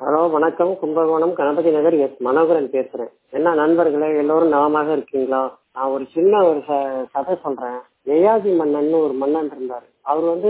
hello வணக்கம் Kumbakonam Ganapathi Nagar S Manoharan பேசுறேன் என்ன நண்பர்களே எல்லோரும் நலமாக இருக்கீங்களா நான் ஒரு சின்ன ஒரு ச- கதை சொல்றேன் யயாதி மன்னன் ஒரு மன்னன் இருந்தார் அவர் வந்து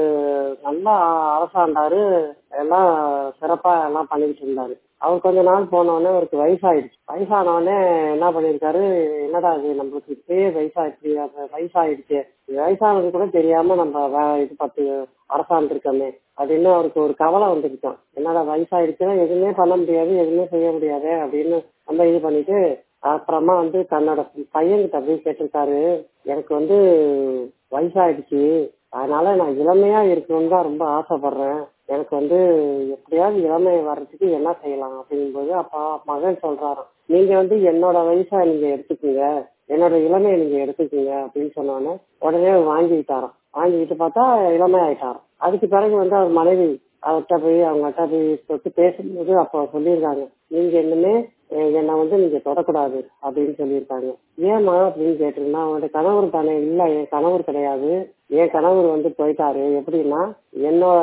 நல்லா அரசாண்டாரு எல்லாம் சிறப்பா எல்லாம் பண்ணிக்கிட்டு இருந்தாரு அவர் கொஞ்ச நாள் போன உடனே அவருக்கு வயசாயிடுச்சு வயசான உடனே என்ன பண்ணிருக்காரு என்னடா இது நம்மளுக்கு இப்பயே வயசாயிடுச்சு அப்ப வயசாயிடுச்சு இது வயசானது கூட தெரியாம நம்ம வே- இது பத்து அரசாண்டிருக்கோமே அப்படின்னு அவருக்கு ஒரு கவலை வந்துருச்சான் என்னடா வயசாயிடுச்சுன்னா எதுவுமே பண்ண முடியாது எதுவுமே செய்ய முடியாது அப்படின்னு நம்ம இது பண்ணிட்டு அப்புறமா வந்து தன்னோட பையன்கிட்ட போய் கேட்டிருக்காரு எனக்கு வந்து வயசாயிடுச்சு அதனால நான் இளமையா இருக்கணும்னு தான் ரொம்ப ஆசைப்படுறேன் எனக்கு வந்து எப்படியாவது இளமை வர்றதுக்கு என்ன செய்யலாம் அப்படிங்கும்போது அப்பா மகன் சொல்றாராம் நீங்க வந்து என்னோட வயசா நீங்க எடுத்துக்கோங்க என்னோட இளமையை நீங்க எடுத்துக்கோங்க அப்படின்னு சொன்னோடனே உடனே அவர் வாங்கிக்கிட்டாராம் வாங்கிக்கிட்டு பார்த்தா இளமை ஆயிட்டாராம் அதுக்கு பிறகு வந்து அவர் மனைவி அவர்கிட்ட போய் அவங்ககிட்ட போய் தொட்டு பேசும்போது அப்போ சொல்லியிருக்காங்க நீங்க இன்னுமே அஹ், என்னை வந்து நீங்க தொடக்கூடாது அப்படின்னு சொல்லியிருக்காங்க ஏமா அப்படின்னு கேட்டிருந்தா அவனோட கணவர் தானே இல்ல என் கணவர் கிடையாது என் கணவர் வந்து போயிட்டாரு எப்படின்னா என்னோட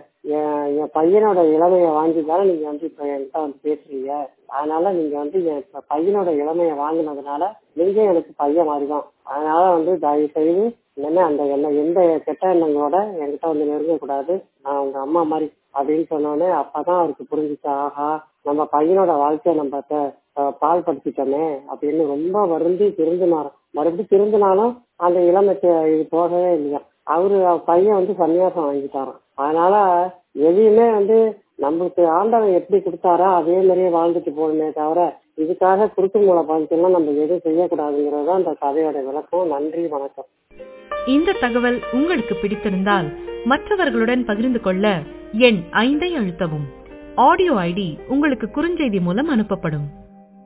என் என் பையனோட இளமையை வாங்கி தானே நீங்க வந்து இப்ப என்கிட்ட வந்து பேசுறீங்க அதனால நீங்க வந்து என் இப்ப பையனோட இளமையை வாங்கினதுனால நீங்க எனக்கு பையன் மாதிரி தான் அதனால வந்து தயவு செய்து இனிமே அந்த எண்ணம் எந்த கெட்ட எண்ணங்களோட என்கிட்ட வந்து நெருங்க கூடாது நான் உங்க அம்மா மாதிரி அப்படின்னு சொன்னோடனே அப்பதான் அவருக்கு புரிஞ்சுச்சு ஆஹா நம்ம பையனோட வாழ்க்கையை நம்ம த- அஹ் பாழ்படுத்திட்டோமே அப்படின்னு ரொம்ப வருந்தி திருந்தினார் மறுபடியும் திருந்தினாலும் அந்த இளமைக்கு இது போகவே இல்லையா அவரு அவர் பையன் வந்து சன்னியாசம் வாங்கிட்டாராம் அதனால எதையுமே வந்து நம்மளுக்கு ஆண்டவன் எப்படி கொடுத்தாரோ அதே மாதிரியே வாழ்ந்துட்டு போகணுமே தவிர இதுக்காக குறுக்கு மூல பாதிக்கெல்லாம் நம்ம எதுவும் செய்யக்கூடாதுங்கிறது தான் இந்த கதையோட விளக்கம் நன்றி வணக்கம் இந்த தகவல் உங்களுக்கு பிடித்திருந்தால் மற்றவர்களுடன் பகிர்ந்து கொள்ள எண் ஐந்தை அழுத்தவும் ஆடியோ ஐடி உங்களுக்கு குறுஞ்செய்தி மூலம் அனுப்பப்படும்